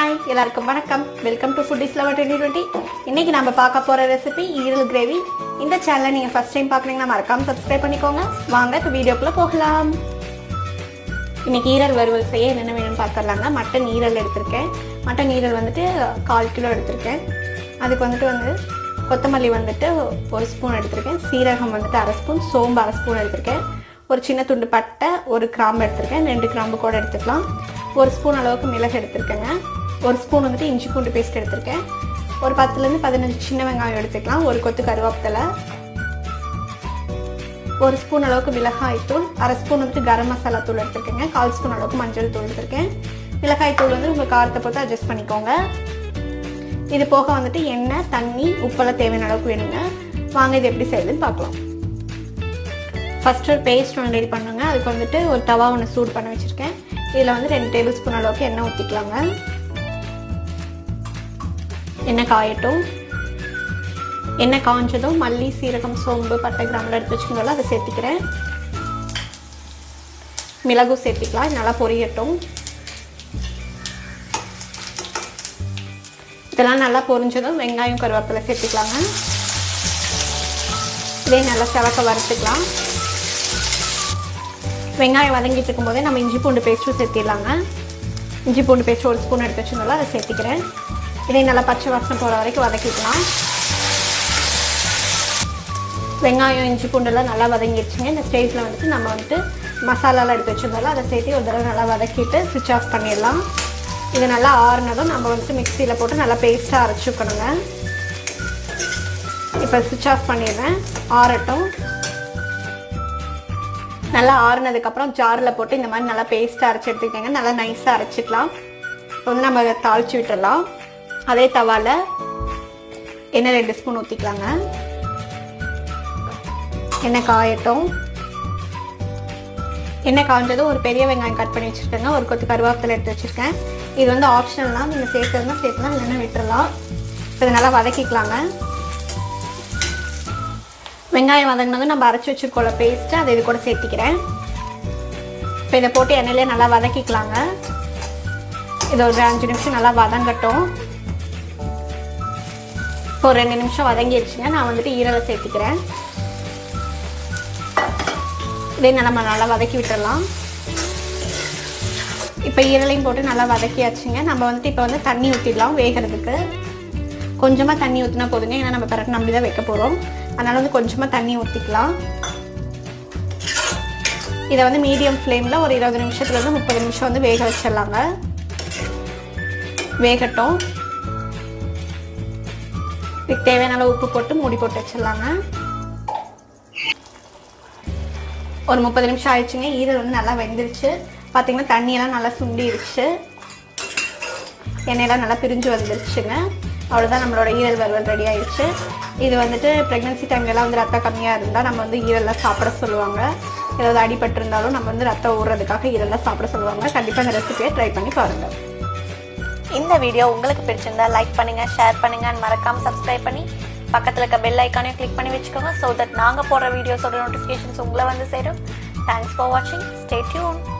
hi எல்லாருக்கும் வணக்கம் welcome to food is lover twenty twenty இன்னைக்கு நம்ம பார்க்க போகிற ரெசிபி ஈரல் கிரேவி இந்த சேனலை நீங்கள் ஃபர்ஸ்ட் டைம் பார்க்குறீங்கன்னா மறக்காம சப்ஸ்கிரைப் பண்ணிக்கோங்க வாங்க இப்போ வீடியோக்குள்ளே போகலாம் இன்னைக்கு ஈரல் வறுவல் செய்ய என்னென்ன வேணும்னு பார்த்துடலாங்க மட்டன் ஈரல் எடுத்திருக்கேன் மட்டன் ஈரல் வந்துட்டு கால் கிலோ எடுத்திருக்கேன் அதுக்கு வந்துட்டு வந்து கொத்தமல்லி வந்துட்டு ஒரு ஸ்பூன் எடுத்திருக்கேன் சீரகம் வந்துட்டு அரை ஸ்பூன் சோம்பு அரை ஸ்பூன் எடுத்திருக்கேன் ஒரு சின்ன துண்டு பட்டை ஒரு கிராம்பு எடுத்திருக்கேன் ரெண்டு கிராம்பு கூட எடுத்துக்கலாம் ஒரு ஸ்பூன் அளவுக்கு மிளகு எடுத்திருக்கேங்க ஒரு ஸ்பூன் வந்துட்டு இஞ்சி பூண்டு பேஸ்ட் எடுத்திருக்கேன் ஒரு பத்துலேருந்து பதினஞ்சு சின்ன வெங்காயம் எடுத்துக்கலாம் ஒரு கொத்து கருவேப்பிலை ஒரு ஸ்பூன் அளவுக்கு மிளகாய் தூள் அரை ஸ்பூன் வந்துட்டு கரம் மசாலா தூள் எடுத்திருக்கேங்க கால் ஸ்பூன் அளவுக்கு மஞ்சள் தூள் எடுத்திருக்கேன் மிளகாய் தூள் வந்து உங்கள் காரத்தை பொறுத்து அட்ஜஸ்ட் பண்ணிக்கோங்க இது போக வந்துட்டு எண்ணெய் தண்ணி உப்பெல்லாம் தேவையான அளவுக்கு வேணுங்க வாங்க இது எப்படி செய்யுதுன்னு பார்க்கலாம் ஃபஸ்ட்டு ஒரு பேஸ்ட் ஒன்று ரெடி பண்ணுங்க அதுக்கு வந்துட்டு ஒரு தவா ஒன்று சூடு பண்ண வச்சுருக்கேன் இதில் வந்து ரெண்டு டேபிள் ஸ்பூன் அளவுக்கு எண்ணெய் ஊற்றிக்கலாங்க எண்ணெய் காயட்டும் எண்ணெய் காஞ்சதும் மல்லி சீரகம் சோம்பு பட்டை கிராமில் எடுத்து வச்சுக்கோங்கள அதை சேர்த்திக்கிறேன் மிளகு சேர்த்திக்கலாம் இது நல்லா பொரியட்டும் இதெல்லாம் நல்லா பொரிஞ்சதும் வெங்காயம் கருவேப்பிலை சேர்த்துக்கலாங்க இதே நல்லா செவக்க வறுத்துக்கலாம் வெங்காயம் வதங்கிட்டு இருக்கும்போதே நம்ம இஞ்சி பூண்டு பேஸ்ட்டும் சேர்த்திடலாங்க இஞ்சி பூண்டு பேஸ்ட் ஒரு ஸ்பூன் எடுத்து வச்சுருந்தாலும் அதை சேர்த்திக்கிறேன் இதே நல்லா பச்சை வாசனை போகிற வரைக்கும் வதக்கிக்கலாம் வெங்காயம் இஞ்சி பூண்டெல்லாம் நல்லா வதங்கிடுச்சுங்க இந்த ஸ்டேஜில் வந்துட்டு நம்ம வந்துட்டு மசாலாலாம் எடுத்து வச்சுருந்தாலும் அதை சேர்த்து ஒரு தடவை நல்லா வதக்கிட்டு ஸ்விட்ச் ஆஃப் பண்ணிடலாம் இது நல்லா ஆறுனதும் நம்ம வந்துட்டு மிக்சியில் போட்டு நல்லா பேஸ்ட்டாக அரைச்சிக்கணுங்க இப்போ ஸ்விட்ச் ஆஃப் பண்ணிடுறேன் ஆறட்டும் நல்லா ஆறுனதுக்கப்புறம் ஜாரில் போட்டு இந்த மாதிரி நல்லா பேஸ்ட்டாக அரைச்சி எடுத்துக்கிட்டேங்க நல்லா நைஸாக அரைச்சிக்கலாம் இப்போ வந்து நம்ம அதை தாளித்து விட்டுடலாம் அதே தவாவில் எண்ணெய் ரெண்டு ஸ்பூன் ஊற்றிக்கலாங்க எண்ணெய் காயட்டும் எண்ணெய் காய்ஞ்சதும் ஒரு பெரிய வெங்காயம் கட் பண்ணி வச்சுருக்கேங்க ஒரு கொத்து கருவேப்பிலை எடுத்து வச்சுருக்கேன் இது வந்து ஆப்ஷனல் நீங்கள் சேர்த்துருந்தா சேர்த்துலாம் இல்லைன்னா விட்டுறலாம் இதை நல்லா வதக்கிக்கலாங்க வெங்காயம் வதங்கினதும் நம்ம அரைச்சி வச்சுருக்கோம்ல பேஸ்ட்டு அதை இது கூட சேர்த்திக்கிறேன் இப்போ இதை போட்டு எண்ணெயிலே நல்லா வதக்கிக்கலாங்க இது ஒரு அஞ்சு நிமிஷம் நல்லா வதங்கட்டும் இப்போ ஒரு ரெண்டு நிமிஷம் வதங்கிடுச்சுங்க நான் வந்துட்டு ஈரலை சேர்த்திக்கிறேன் இதே நம்ம நல்லா வதக்கி விட்டுடலாம் இப்போ ஈரலையும் போட்டு நல்லா வதக்கியாச்சுங்க நம்ம வந்துட்டு இப்போ வந்து தண்ணி ஊற்றிடலாம் வேகிறதுக்கு கொஞ்சமாக தண்ணி ஊற்றினா போதுங்க ஏன்னா நம்ம கரெக்ட் நம்பி தான் வைக்க போகிறோம் அதனால் வந்து கொஞ்சமாக தண்ணி ஊற்றிக்கலாம் இதை வந்து மீடியம் ஃப்ளேமில் ஒரு இருபது நிமிஷத்துலேருந்து முப்பது நிமிஷம் வந்து வேக வச்சிடலாங்க வேகட்டும் இதுக்கு தேவையான அளவு உப்பு போட்டு மூடி போட்டு வச்சிடலாங்க ஒரு முப்பது நிமிஷம் ஆயிடுச்சுங்க ஈரல் வந்து நல்லா வெந்துருச்சு பார்த்தீங்கன்னா தண்ணியெல்லாம் நல்லா சுண்டிருச்சு எண்ணெயெல்லாம் நல்லா பிரிஞ்சு வந்துருச்சுங்க அவ்வளோதான் நம்மளோட ஈரல் வறுவல் ரெடி ஆயிடுச்சு இது வந்துட்டு ப்ரெக்னன்சி டைம்லலாம் வந்து ரத்தம் கம்மியாக இருந்தால் நம்ம வந்து ஈரல்லாம் சாப்பிட சொல்லுவாங்க ஏதாவது அடிபட்டு இருந்தாலும் நம்ம வந்து ரத்தம் ஊறுறதுக்காக ஈரல்லாம் சாப்பிட சொல்லுவாங்க கண்டிப்பாக இந்த ரெசிபியை ட்ரை பண்ணி பாருங்கள் இந்த வீடியோ உங்களுக்கு பிடிச்சிருந்தா லைக் பண்ணுங்க ஷேர் பண்ணுங்க and மறக்காம சப்ஸ்கிரைப் பண்ணி பக்கத்துல இருக்க பெல் ஐக்கானையும் கிளிக் பண்ணி வச்சுக்கோங்க ஸோ தட் நாங்க போடுற வீடியோஸோட நோட்டிஃபிகேஷன்ஸ் உங்களை வந்து சேரும் தேங்க்ஸ் ஃபார் வாட்சிங் ஸ்டே டியூன்